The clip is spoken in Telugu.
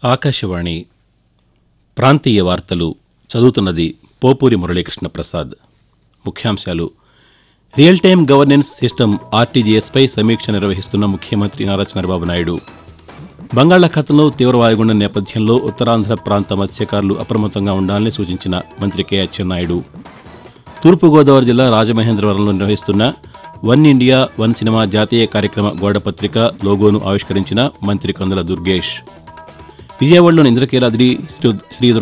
ఆకాశవాణి ప్రాంతీయ వార్తలు చదువుతున్నది పోపూరి మురళీకృష్ణ ప్రసాద్ ముఖ్యాంశాలు రియల్ టైం గవర్నెన్స్ సిస్టమ్ ఆర్టీజీఎస్పై సమీక్ష నిర్వహిస్తున్న ముఖ్యమంత్రి నారా చంద్రబాబు నాయుడు బంగాళాఖాతంలో తీవ్ర వాయుగుండం నేపథ్యంలో ఉత్తరాంధ్ర ప్రాంత మత్స్యకారులు అప్రమత్తంగా ఉండాలని సూచించిన మంత్రి కె అచ్చెన్నాయుడు తూర్పుగోదావరి జిల్లా రాజమహేంద్రవరంలో నిర్వహిస్తున్న వన్ ఇండియా వన్ సినిమా జాతీయ కార్యక్రమ గోడపత్రిక లోగోను ఆవిష్కరించిన మంత్రి కందుల దుర్గేష్ విజయవాడలోని ఇంద్రకీలాద్రి శ్రీ శ్రీ